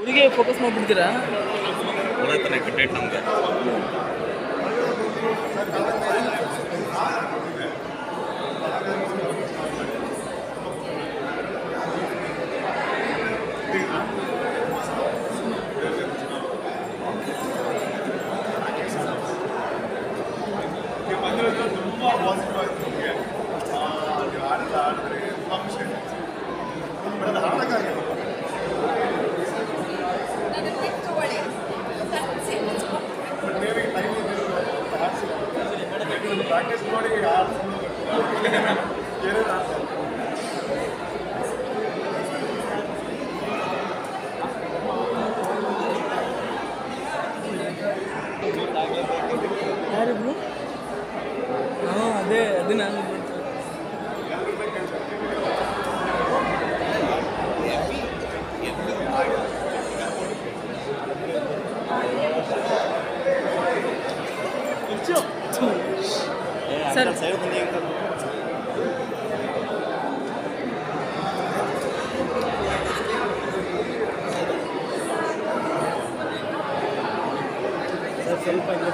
ಅವರಿಗೆ focus ಮಾಡಿಬಿಡ್ತೀರಾ ಉಳಿತಾನೆ content ನಮಗೆ ತುಂಬ ಪಾಸಿಟಿವ್ ಆಯಿತು ನಮಗೆ ಆಡಿದ ಆಡಿದ್ರೆ ತುಂಬ ಖುಷಿ ಆಯಿತು ಬರೋದು ಹಾಡಕ್ಕಾಗಿಲ್ಲ ಬಟ್ ಬೇರೆ ಟೈಮ್ ಪ್ರಾಕ್ಟೀಸ್ ಮಾಡಿ ಆಡ್ಸ್ಕೊಂಡು ಬೇರೆ ಆಡ್ತಾರೆ ಯಾರಿಬ್ರು ಹಾಂ ಅದೇ ಅದೇ ನಾನು ಸರ್ ಸರ್ ಸ್ವಲ್ಪ ಇಲ್ಲ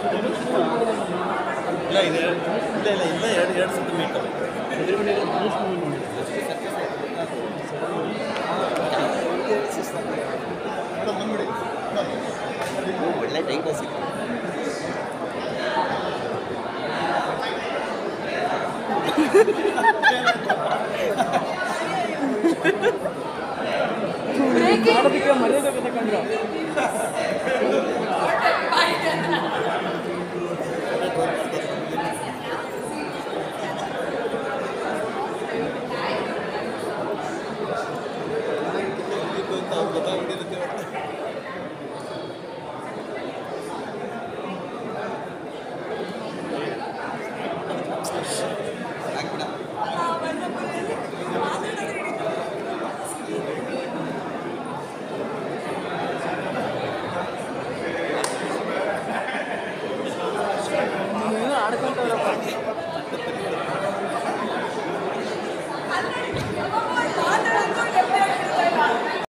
ಇಲ್ಲ ಇದೆ ಇಲ್ಲ ಇಲ್ಲ ಇಲ್ಲ ಎರಡು ಎರಡು ಸತಿ ಮೀಟ್